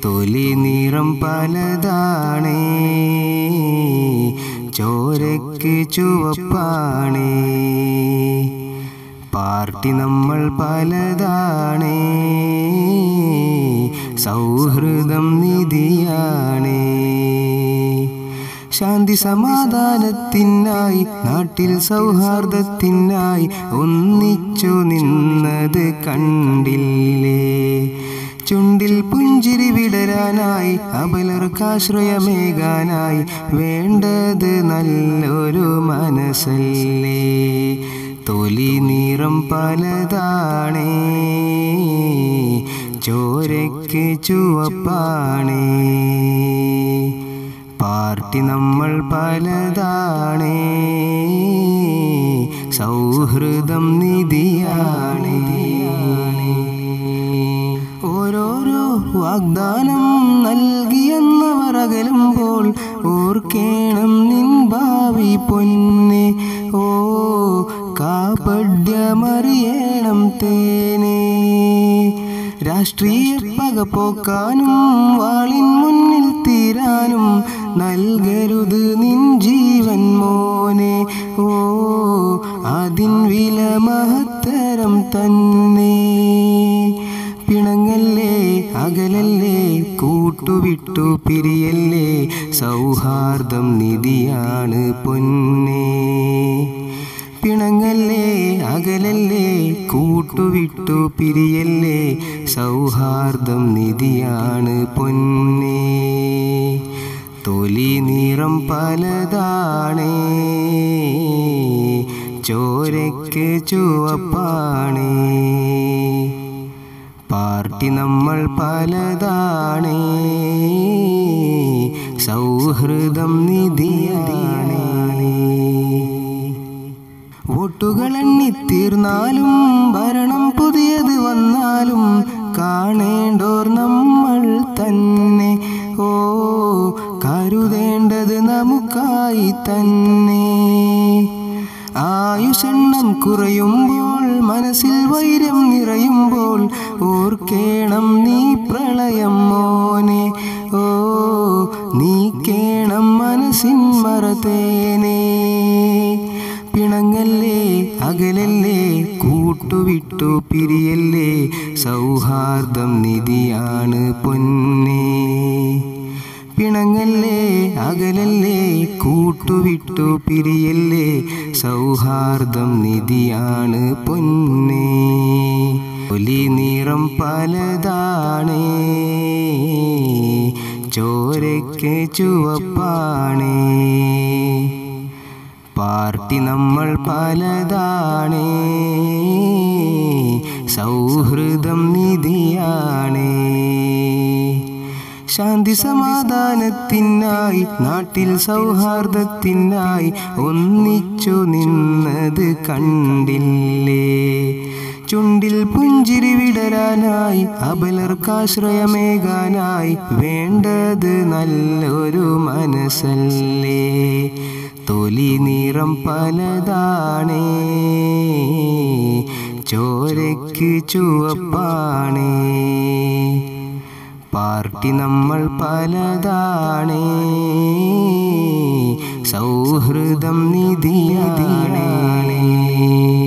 തൊലി നിറം പലതാണേ ചോരയ്ക്ക് ചുവപ്പാണേ പാർട്ടി നമ്മൾ പലതാണേ സൗഹൃദം നിധിയാണേ ശാന്തി സമാധാനത്തിനായി നാട്ടിൽ സൗഹാർദ്ദത്തിനായി ഒന്നിച്ചു നിന്നത് കണ്ടില്ലേ ചുണ്ടിൽ പുഞ്ചിരി വിടരാനായി അപലർക്കാശ്രയമേകാനായി വേണ്ടത് നല്ലൊരു മനസ്സല്ലേ തൊലി നിറം പലതാണേ ചോരയ്ക്ക് ചുവപ്പാണേ പാർട്ടി നമ്മൾ പലതാണേ സൗഹൃദം നിധിയാണേ ഓരോരോ വാഗ്ദാനം നൽകിയെന്നവർ അകലുമ്പോൾ ഓർക്കേണം നിൻ ഭാവി പൊന്നെ ഓ കാപഡ്യമറിയണം തേനേ രാഷ്ട്രീയ പക പോക്കാനും വാളിൻ മുന്നിൽ തീരാനും നൽകരുത് നിൻ ജീവൻ മോനെ ഓ അതിൻ വില മഹത്തരം തന്നെ പിണങ്ങല്ലേ അകലല്ലേ കൂട്ടുവിട്ടു പിരിയല്ലേ സൗഹാർദ്ദം നിധിയാണ് പൊന്നേ പിണങ്ങല്ലേ അകലല്ലേ കൂട്ടുവിട്ടു പിരിയല്ലേ സൗഹാർദ്ദം നിധിയാണ് പൊന്നേ തൊലി നിറം പലതാണേ ചോരയ്ക്ക് ചുവപ്പാണേ പാർട്ടി നമ്മൾ പലതാണേ സൗഹൃദം നിധിയാണേ വോട്ടുകൾ എണ്ണിത്തീർന്നാലും ഭരണം പുതിയത് വന്നാലും കാണേണ്ടോർ നമ്മൾ തന്നെ ഓ കരുതേണ്ടത് നമുക്കായി തന്നെ ആയുഷെണ്ണം കുറയുമ്പോൾ മനസ്സിൽ വൈരം നിറയുമ്പോൾ ഓർക്കേണം നീ പ്രളയം മോനെ ഓ നീക്കേണം മനസ്സിൻ മറതേനേ പിണങ്ങല്ലേ അകലല്ലേ കൂട്ടുവിട്ടു പിരിയല്ലേ സൗഹാർദ്ദം നിധിയാണ് പൊന്നേ പിണങ്ങല്ലേ അകലല്ലേ കൂട്ടുവിട്ടു പിരിയല്ലേ സൗഹാർദ്ദം നിധിയാണ് പൊന്നേ ഒലി നിറം പലതാണേ ചോരയ്ക്ക് ചുവപ്പാണേ പാർട്ടി നമ്മൾ പലതാണേ സൗഹൃദം നിധിയാണേ ശാന്തി സമാധാനത്തിനായി നാട്ടിൽ സൗഹാർദ്ദത്തിനായി ഒന്നിച്ചു നിന്നത് കണ്ടില്ലേ ചുണ്ടിൽ പുഞ്ചിരി വിടരാനായി അപലർക്കാശ്രയമേകാനായി വേണ്ടത് നല്ലൊരു മനസ്സല്ലേ തൊലി നിറം പലതാണേ ചോരയ്ക്ക് ചുവപ്പാണേ പാർട്ടി നമ്മൾ പലതാണേ സൗഹൃദം നിധിയാണേ